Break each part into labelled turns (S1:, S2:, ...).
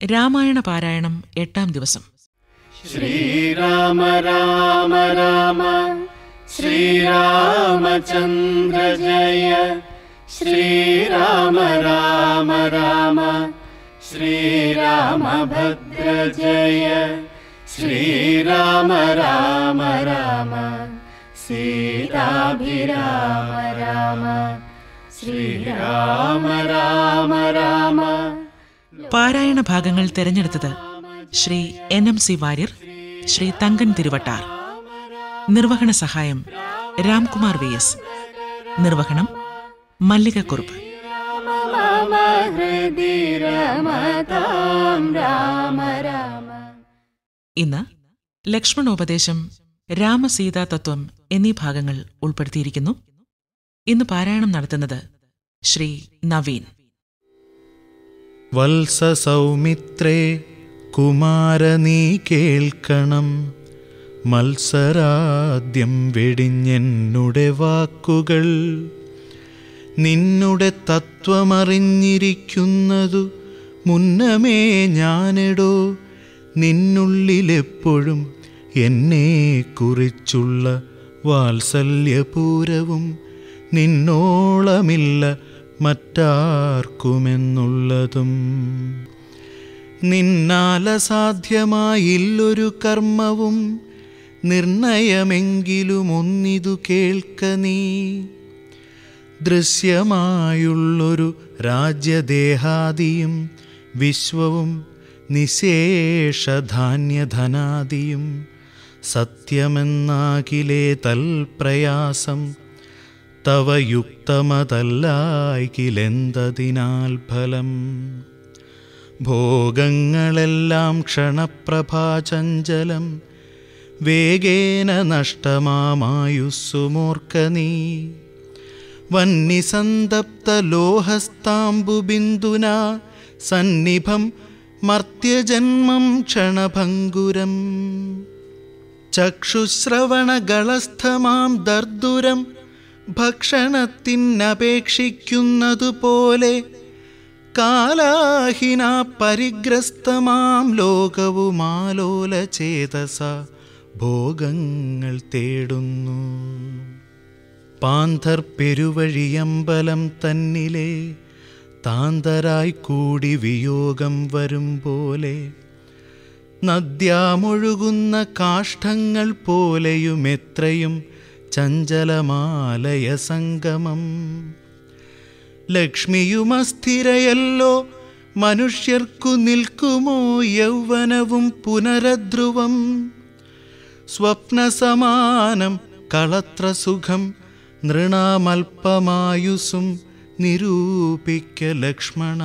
S1: രാമായണ പാരായണം എട്ടാം ദിവസം
S2: ശ്രീരാമ രാമ രാമ ശ്രീരാമചന്ദ്ര ജയ ശ്രീരാമ രാമ രാമ ശ്രീരാമഭദ്ര ജയ ശ്രീരാമ രാമ രാമ സീതാഭിരാമ രാമ ശ്രീരാമ രാമ രാമ
S1: പാരായണ ഭാഗങ്ങൾ തെരഞ്ഞെടുത്തത് Shri N M C Warrier Shri Thankan Thiruvattar നിർവഹണ സഹായം രാംകുമാർ വി എസ് നിർവഹണം മല്ലികക്കുറുപ്പ്
S2: മമ ഹൃദി രമതാം രാമ രാമ
S1: ഇന്ന് ലക്ഷ്മണോപദേശം രാമസീതാ തത്വം എന്നീ ഭാഗങ്ങൾ ഉൾപ്പെടുത്തിയിരിക്കുന്നു ഇന്ന് പാരായണം നടത്തുന്നത് ശ്രീ നവീൻ
S3: വത്സസൗമിത്രേ കുമാര നീ കേൾക്കണം മത്സരാദ്യം വെടിഞ്ഞെന്നുടെ വാക്കുകൾ നിന്നുടെ തത്വമറിഞ്ഞിരിക്കുന്നതു മുന്നമേ ഞാനെടോ നിന്നുള്ളിലെപ്പോഴും എന്നെക്കുറിച്ചുള്ള വാത്സല്യപൂരവും നിന്നോളമില്ല മറ്റാർക്കുമെന്നുള്ളതും നിന്നാലസാധ്യമായില്ലൊരു കർമ്മവും നിർണയമെങ്കിലും ഒന്നിതു കേൾക്ക നീ ദൃശ്യമായുള്ളൊരു രാജ്യദേഹാദിയും വിശ്വവും നിശേഷധാന്യധനാദിയും സത്യമെന്നാകിലേ തൽപ്രയാസം തവ യുക്തമതല്ലായിക്കിലെന്തതിനാൽ ഫലം ഭോഗങ്ങളെല്ലാം ക്ഷണപ്രഭാചഞ്ചലം വേഗേന നഷ്ടമാമായുസ്സുമോർക്ക നീ വന്നിസന്തപ്തലോഹസ്താംബുബിന്ദുന സന്നിഭം മർത്യജന്മം ക്ഷണഭംഗുരം ചക്ഷുശ്രവണകളസ്ഥമാം ദർദുരം ഭക്ഷണത്തിനപേക്ഷിക്കുന്നതുപോലെ കാലാഹിന പരിഗ്രസ്തമാം ലോകവുമാലോല ചേതസ ഭോഗങ്ങൾ തേടുന്നു പാന്തർ പെരുവഴിയമ്പലം തന്നിലെ താന്തരായി കൂടി വിയോഗം വരും പോലെ നദ്യാമൊഴുകുന്ന കാഷ്ഠങ്ങൾ പോലെയും എത്രയും ചഞ്ചലമാലയ സംഗമം ലക്ഷ്മിയുമസ്ഥിരയല്ലോ മനുഷ്യർക്കു നിൽക്കുമോ യൗവനവും പുനരധ്രുവം സ്വപ്നസമാനം കളത്ര സുഖം നൃണാമൽപമായുസും നിരൂപിക്ക ലക്ഷ്മണ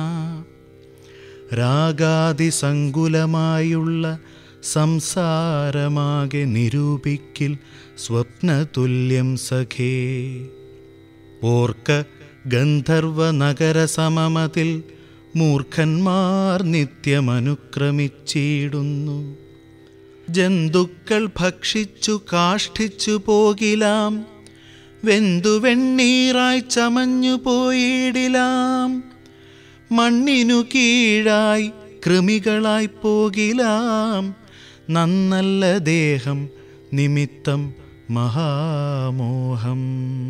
S3: രാഗാതിസങ്കുലമായുള്ള സംസാരമാകെ നിരൂപിക്കിൽ സ്വപ്നതുല്യം സഖേ ഓർക്ക ഗന്ധർവ നഗരസമമതിൽ മൂർഖന്മാർ നിത്യമനുക്രമിച്ചിടുന്നു ജന്തുക്കൾ ഭക്ഷിച്ചു കാഷ്ഠിച്ചു പോകിലാം വെന്തു വെണ്ണീറായി ചമഞ്ഞു പോയിടിലാം മണ്ണിനു കീഴായി കൃമികളായി പോകിലാം നന്നല്ല ദേഹം നിമിത്തം മഹാമോഹം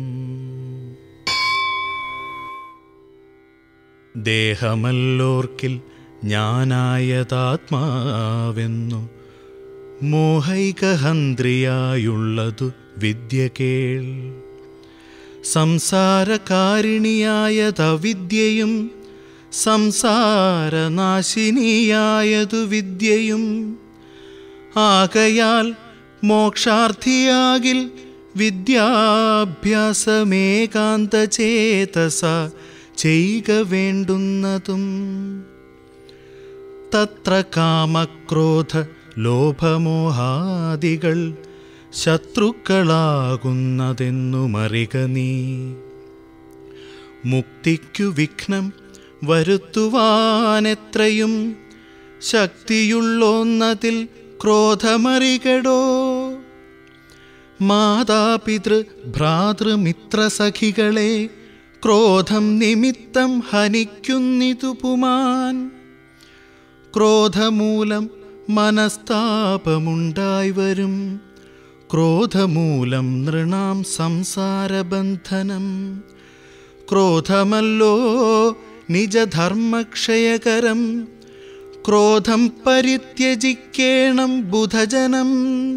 S3: ദേഹമല്ലോർക്കിൽ ഞാനായതാത്മാവെന്നു മോഹൈകഹന്ത്രിയായുള്ളതു വിദ്യ കേൾ സംസാരകാരിണിയായതവിദ്യയും സംസാരനാശിനിയായതു വിദ്യയും ആകയാൽ മോക്ഷാർത്ഥിയാകിൽ വിദ്യാഭ്യാസമേകാന്തചേതസ ചെയ്യുക വേണ്ടുന്നതും തത്ര കാമക്രോധ ലോഭമോഹാദികൾ ശത്രുക്കളാകുന്നതെന്നു മറിക നീ മുക്തിക്കു വിഘ്നം വരുത്തുവാനെത്രയും ശക്തിയുള്ളോന്നതിൽ ക്രോധമറികടോ മാതാപിതൃ ഭ്രാതൃമിത്രസഖികളെ ക്രോധം നിമിത്തം ഹനിക്കുന്നിതു പുമാൻ ക്രോധമൂലം മനസ്താപമുണ്ടായി വരും ക്രോധമൂലം നൃണാം സംസാരബന്ധനം ക്രോധമല്ലോ നിജധർമ്മക്ഷയകരം ക്രോധം പരിത്യജിക്കേണം ബുധജനം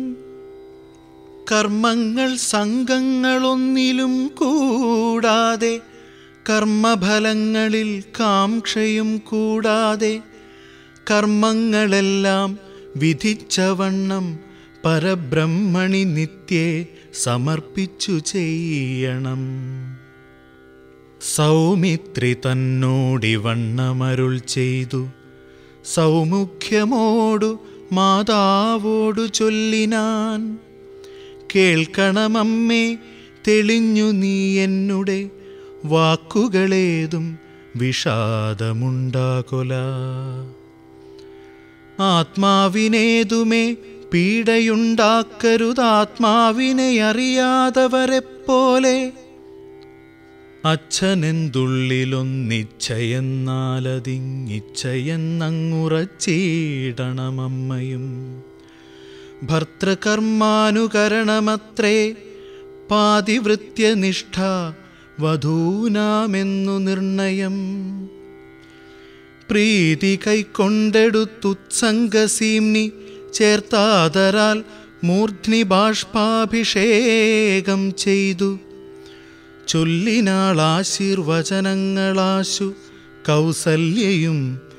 S3: കർമ്മങ്ങൾ സംഘങ്ങളൊന്നിലും കൂടാതെ കർമ്മഫലങ്ങളിൽ കാംക്ഷയും കൂടാതെ കർമ്മങ്ങളെല്ലാം വിധിച്ചവണ്ണം പരബ്രഹ്മണി നിത്യേ സമർപ്പിച്ചു ചെയ്യണം സൗമിത്രി തന്നോടിവണ്ണമരുൾ ചെയ്തു സൗമുഖ്യമോടു മാതാവോടു ചൊല്ലിനാൻ കേൾക്കണമമ്മേ തെളിഞ്ഞു നീ എന്നുടെ വാക്കുകളേതും വിഷാദമുണ്ടാകൊല ആത്മാവിനേതുമേ പീഡയുണ്ടാക്കരുതാത്മാവിനെ അറിയാതവരെപ്പോലെ അച്ഛനെന്തുള്ളിലൊന്നിച്ഛയെന്നാലതിങ്ങിച്ഛയെന്നങ്ങുറച്ചീടണമമ്മയും ഭർത്തൃകർമാനുകരണമത്രേ പാതിവൃത്യനിഷ്ഠ വധൂനാമെന്നു നിർണയം പ്രീതി കൈക്കൊണ്ടെടുത്തുത്സംഗസീംനി ചേർത്താതരാൽ മൂർധ്നി ബാഷ്പാഭിഷേകം ചെയ്തു ചൊല്ലിനാളാശീർവചനങ്ങളാശു കൗസല്യയും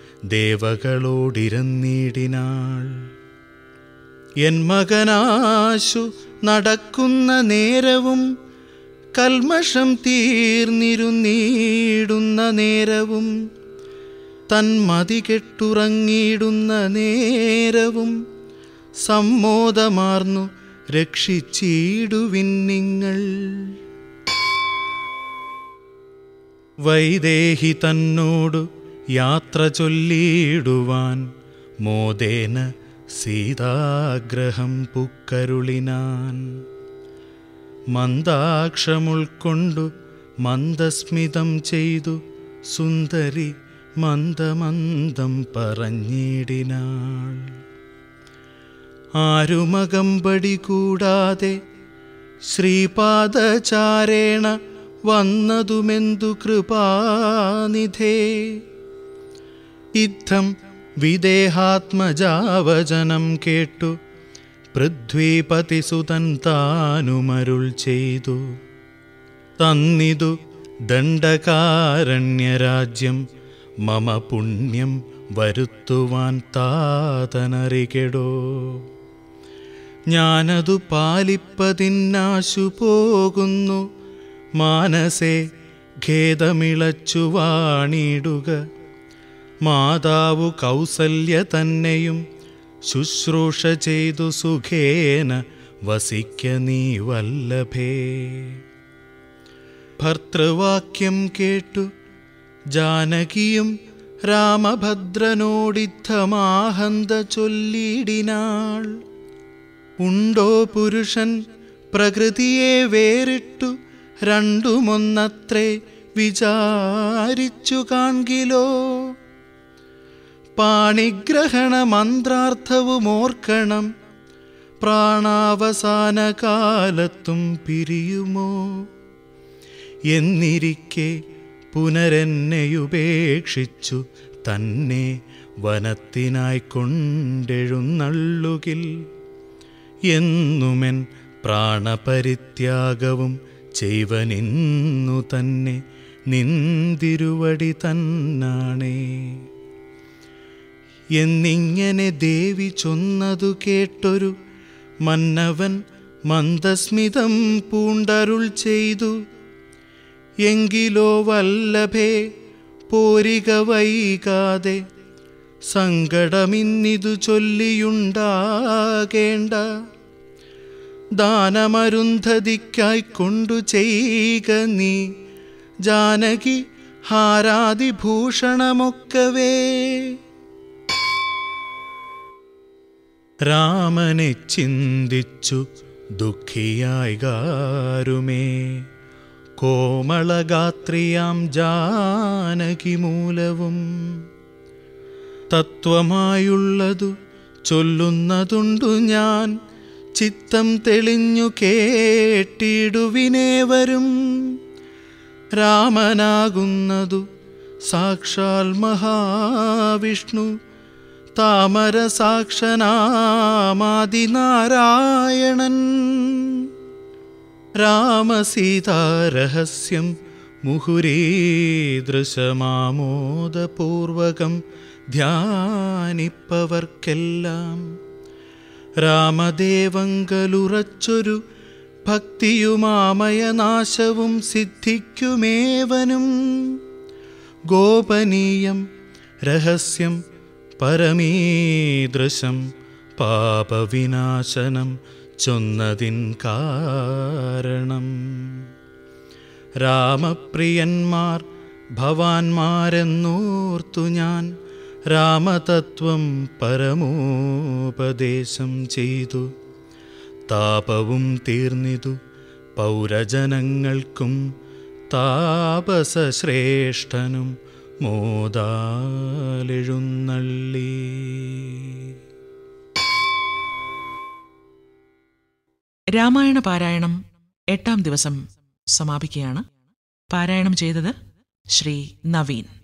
S3: ദേവകളോടിരന്നിടിനാൾ എൻ മകനാശു നടക്കുന്ന നേരവും കൽമഷം തീർന്നിരുന്നീടുന്ന നേരവും തന്മതി കെട്ടുറങ്ങിയിടുന്ന നേരവും സമ്മോദമാർന്നു രക്ഷിച്ചിടുവിൻ നിങ്ങൾ വൈദേഹി തന്നോടു യാത്ര ചൊല്ലിയിടുവാൻ മോദേന സീതാഗ്രഹം പുക്കരുളിനാൻ മന്ദാക്ഷമുൾക്കൊണ്ടു മന്ദസ്മിതം ചെയ്തു സുന്ദരി മന്ദമന്ദം പറഞ്ഞിടിനാൾ ആരുമകമ്പടി കൂടാതെ ശ്രീപാദചാരേണ വന്നതുമെന്തു കൃപാനിധേ ഇത്തം വിദേഹാത്മജാവചനം കേട്ടു പൃഥ്വീപതിസുതൻ താനുമരുൾ ചെയ്തു തന്നിതു ദണ്ഡകാരണ്യരാജ്യം മമ പുണ്യം വരുത്തുവാൻ താതനറികെടോ ഞാനതു പാലിപ്പതിന്നാശു പോകുന്നു മാനസേ ഖേദമിളച്ചു വാണിടുക മാതാവു കൗസല്യ തന്നെയും ശുശ്രൂഷ ചെയ്തു സുഖേന വസിക്ക നീ വല്ലഭേ ഭർത്തൃവാക്യം കേട്ടു ജാനകിയും രാമഭദ്രനോടിത്തമാഹന്ത ചൊല്ലിടിനാൾ ഉണ്ടോ പുരുഷൻ പ്രകൃതിയെ വേറിട്ടു രണ്ടുമൊന്നത്രേ വിചാരിച്ചു കാൺകിലോ പാണിഗ്രഹണ മന്ത്രാർത്ഥവും ഓർക്കണം പ്രാണാവസാന കാലത്തും പിരിയുമോ എന്നിരിക്കെ പുനരെന്നെയുപേക്ഷിച്ചു തന്നെ വനത്തിനായി കൊണ്ടെഴുന്നള്ളുകിൽ എന്നുമെൻ പ്രാണപരിത്യാഗവും ചെയ്വനിന്നു തന്നെ നിന്തിരുവടി തന്നാണേ എന്നിങ്ങനെ ദേവി ചൊന്നതു കേട്ടൊരു മന്നവൻ മന്ദസ്മിതം പൂണ്ടരുൾ ചെയ്തു എങ്കിലോ വല്ലഭേ പോരിക വൈകാതെ സങ്കടമിന്നിതു ചൊല്ലിയുണ്ടാകേണ്ട ദാനമരുന്ധതിക്കായി കൊണ്ടു ചെയ്യുക നീ ജാനകി ഹാരാതിഭൂഷണമൊക്കവേ രാമനെ ചിന്തിച്ചു ദുഃഖിയായി ഗാരുമേ കോമളഗാത്രിയാം ജാനകി മൂലവും തത്വമായുള്ളതു ചൊല്ലുന്നതുണ്ടു ഞാൻ ചിത്തം തെളിഞ്ഞു കേട്ടിടുവിനേവരും രാമനാകുന്നതു സാക്ഷാൽ മഹാവിഷ്ണു താമര സാക്ഷനാമാദിനാരായണൻ രാമസീതാരഹസ്യം മുഹുരീദൃശമാമോദപൂർവകം ധ്യാനിപ്പവർക്കെല്ലാം രാമദേവങ്കലുറച്ചൊരു ഭക്തിയുമാമയനാശവും സിദ്ധിക്കുമേവനും ഗോപനീയം രഹസ്യം പരമീദൃശം പാപവിനാശനം ചൊന്നതിൻ കാരണം രാമപ്രിയന്മാർ ഭവാന്മാരെന്നോർത്തു ഞാൻ രാമതത്വം പരമോപദേശം ചെയ്തു താപവും തീർന്നിതു പൗരജനങ്ങൾക്കും താപസശ്രേഷ്ഠനും മോദാലെഴുന്നള്ളി
S1: രാമായണ പാരായണം എട്ടാം ദിവസം സമാപിക്കുകയാണ് പാരായണം ചെയ്തത് ശ്രീ നവീൻ